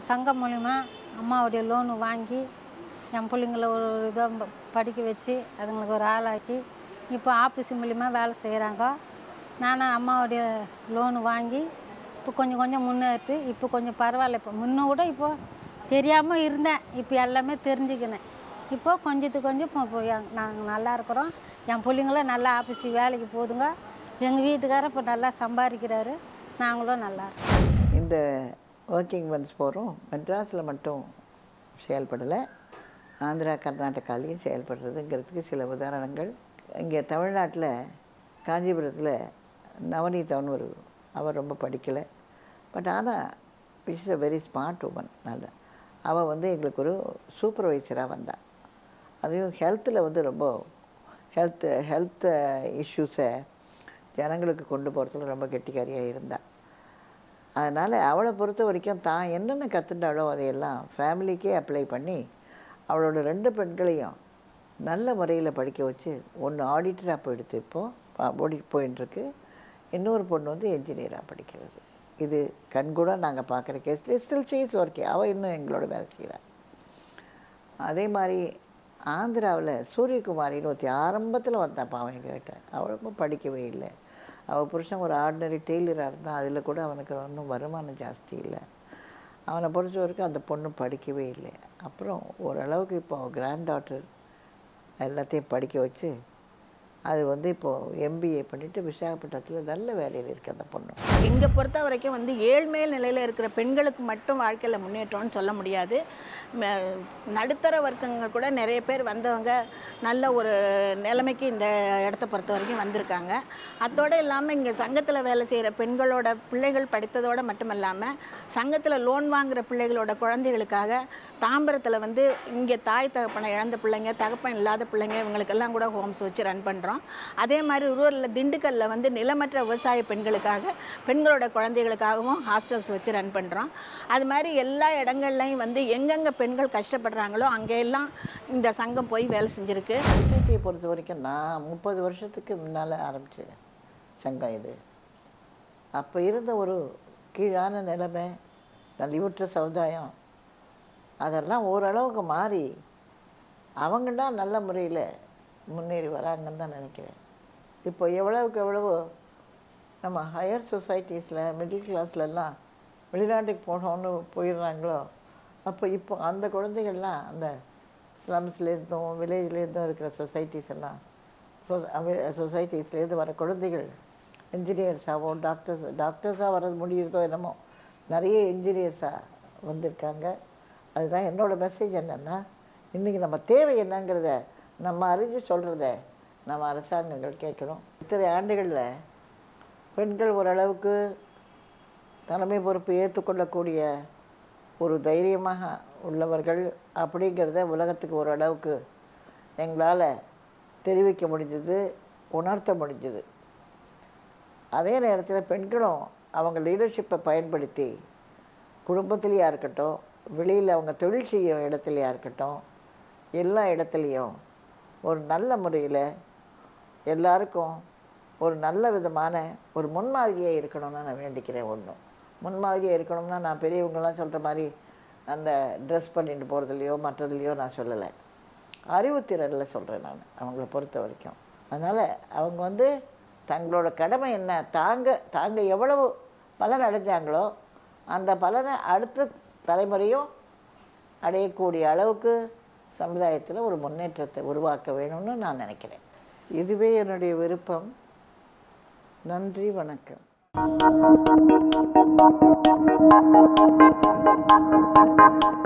சங்கம் மூலிமா அம்மாவுடைய லோனு வாங்கி என் பிள்ளைங்கள ஒரு இதை படிக்க வச்சு அதுங்களுக்கு ஒரு ஆளாக்கி இப்போ ஆஃபீஸ் மூலிமா வேலை செய்கிறாங்க நானும் அம்மாவுடைய லோனு வாங்கி இப்போ கொஞ்சம் கொஞ்சம் முன்னேற்றி இப்போ கொஞ்சம் பரவாயில்ல இப்போ முன்ன விட இப்போ தெரியாமல் இருந்தேன் இப்போ எல்லாமே தெரிஞ்சுக்கினேன் இப்போ கொஞ்சத்துக்கு கொஞ்சம் இப்போ இப்போ எங்க- நாங்கள் நல்லா இருக்கிறோம் என் பிள்ளைங்களும் நல்லா ஆஃபீஸ் வேலைக்கு போகுதுங்க எங்கள் வீட்டுக்காரர் இப்போ நல்லா சம்பாதிக்கிறாரு நாங்களும் நல்லா இருக்கோம் இந்த ஒர்க்கிங் மந்த்ஸ் போகிறோம் மெட்ராஸில் மட்டும் செயல்படலை ஆந்திரா கர்நாடகாலையும் செயல்படுறதுங்கிறதுக்கு சில உதாரணங்கள் இங்கே தமிழ்நாட்டில் காஞ்சிபுரத்தில் நவநீதான்னு ஒரு அவர் ரொம்ப படிக்கலை பட் ஆனால் is a very smart woman நல்ல அவள் வந்து எங்களுக்கு ஒரு சூப்பர்வைசராக வந்தாள் அதையும் ஹெல்த்தில் வந்து ரொம்ப ஹெல்த் ஹெல்த் இஷ்யூஸை ஜனங்களுக்கு கொண்டு போகிறதுல ரொம்ப கெட்டிக்காரியாக இருந்தாள் அதனால் அவளை பொறுத்த வரைக்கும் தான் என்னென்ன கற்றுட்டாளோ அதையெல்லாம் ஃபேமிலிக்கே அப்ளை பண்ணி அவளோட ரெண்டு பெண்களையும் நல்ல முறையில் படிக்க வச்சு ஒன்று ஆடிட்டராக போயிடுத்து இப்போது ஓடி போயின்ட்டுருக்கு இன்னொரு பொண்ணு வந்து என்ஜினியராக படிக்கிறது இது கண்கூட நாங்கள் பார்க்குற கேஸ் ஸ்டில் சீஸ் ஒர்க்கே அவள் இன்னும் எங்களோட வேலை செய்கிறாள் அதே மாதிரி ஆந்திராவில் சூரியகுமாரின்னு ஒருத்தி ஆரம்பத்தில் வந்தாப்பா அவன் எங்ககிட்ட அவளுக்கும் படிக்கவே இல்லை அவள் புருஷன் ஒரு ஆர்டினரி டெய்லராக இருந்தால் அதில் கூட அவனுக்கு ஒன்றும் வருமானம் ஜாஸ்தி இல்லை அவனை பொறுத்த வரைக்கும் அந்த பொண்ணு படிக்கவே இல்லை அப்புறம் ஓரளவுக்கு இப்போ கிராண்ட் டாட்டர் எல்லாத்தையும் படிக்க வச்சு அது வந்து இப்போது எம்பிஏ பண்ணிவிட்டு விசாகப்பட்டினத்தில் நல்ல வேலையில் இருக்குது அந்த பொண்ணு இங்கே பொறுத்த வரைக்கும் வந்து ஏழ்மேல் நிலையில் இருக்கிற பெண்களுக்கு மட்டும் வாழ்க்கையில் முன்னேற்றம்னு சொல்ல முடியாது ம- நடுத்தர வர்க்கங்கள் கூட நிறைய பேர் வந்தவங்க நல்ல ஒரு நிலைமைக்கு இந்த இடத்த பொறுத்த வரைக்கும் வந்திருக்காங்க அதோடு இல்லாமல் இங்கே சங்கத்தில் வேலை செய்கிற பெண்களோட பிள்ளைகள் படித்ததோடு மட்டும் இல்லாமல் சங்கத்தில் லோன் வாங்குகிற பிள்ளைகளோட குழந்தைகளுக்காக தாம்பரத்தில் வந்து இங்கே தாய் தகப்பனை இழந்த பிள்ளைங்க தகப்பன் இல்லாத பிள்ளைங்க இவங்களுக்கெல்லாம் கூட ஹோம்ஸ் வச்சு ரன் பண்ணுறோம் அதே மாதிரி ரூரலில் திண்டுக்கல்லில் வந்து நிலமற்ற விவசாய பெண்களுக்காக பெண்களோட குழந்தைகளுக்காகவும் ஹாஸ்டல்ஸ் வச்சு ரன் பண்ணுறோம் அது மாதிரி எல்லா இடங்கள்லையும் வந்து எங்கெங்கே பெண்கள் கஷ்டப்படுறாங்களோ அங்கெல்லாம் இந்த சங்கம் போய் வேலை செஞ்சுருக்கு சொசைட்டியை பொறுத்த வரைக்கும் நான் முப்பது வருஷத்துக்கு முன்னால் ஆரம்பிச்ச சங்கம் இது அப்போ இருந்த ஒரு கீழான நிலைமை நலிவுற்ற சமுதாயம் அதெல்லாம் ஓரளவுக்கு மாறி அவங்களாம் நல்ல முறையில் முன்னேறி வராங்கன்னு தான் நினைக்கிறேன் இப்போ எவ்வளவுக்கு எவ்வளவோ நம்ம ஹையர் சொசைட்டிஸில் மிடில் கிளாஸ்லலாம் வெளிநாட்டுக்கு போகணுன்னு போயிடுறாங்களோ அப்போ இப்போ அந்த குழந்தைகள்லாம் அந்த ஸ்லம்ஸ்லேருந்தும் வில்லேஜ்லேருந்தும் இருக்கிற சொசைட்டிஸ் எல்லாம் சொசைட்டிஸ்லேருந்து வர குழந்தைகள் இன்ஜினியர்ஸாகவும் டாக்டர்ஸ் டாக்டர்ஸாக வர முடியுறதோ என்னமோ நிறைய இன்ஜினியர்ஸாக வந்திருக்காங்க அதுதான் என்னோட மெசேஜ் என்னென்னா இன்றைக்கி நம்ம தேவை என்னங்கிறத நம்ம அறிஞ்சு சொல்கிறத நம்ம அரசாங்கங்கள் கேட்கணும் இத்தனை ஆண்டுகளில் பெண்கள் ஓரளவுக்கு தலைமை பொறுப்பு ஏற்றுக்கொள்ளக்கூடிய ஒரு தைரியமாக உள்ளவர்கள் அப்படிங்கிறத உலகத்துக்கு ஓரளவுக்கு எங்களால் தெரிவிக்க முடிஞ்சது உணர்த்த முடிஞ்சது அதே நேரத்தில் பெண்களும் அவங்க லீடர்ஷிப்பை பயன்படுத்தி குடும்பத்திலையா இருக்கட்டும் வெளியில் அவங்க தொழில் செய்யும் இடத்துலையா இருக்கட்டும் எல்லா இடத்துலையும் ஒரு நல்ல முறையில் எல்லாருக்கும் ஒரு நல்ல விதமான ஒரு முன்மாதிரியாக இருக்கணும்னு நான் வேண்டிக்கிறேன் ஒன்று முன்மாதிரியாக இருக்கணும்னா நான் பெரியவங்களாம் சொல்கிற மாதிரி அந்த ட்ரெஸ் பண்ணிட்டு போகிறதுலையோ மற்றதுலையோ நான் சொல்லலை அறிவுத்திறனில் சொல்கிறேன் நான் அவங்கள பொறுத்த வரைக்கும் அதனால் அவங்க வந்து தங்களோட கடமை என்ன தாங்க தாங்க எவ்வளவு பலன் அடைஞ்சாங்களோ அந்த பலனை அடுத்த தலைமுறையும் அடையக்கூடிய அளவுக்கு சமுதாயத்தில் ஒரு முன்னேற்றத்தை உருவாக்க வேணும்னு நான் நினைக்கிறேன் இதுவே என்னுடைய விருப்பம் நன்றி வணக்கம்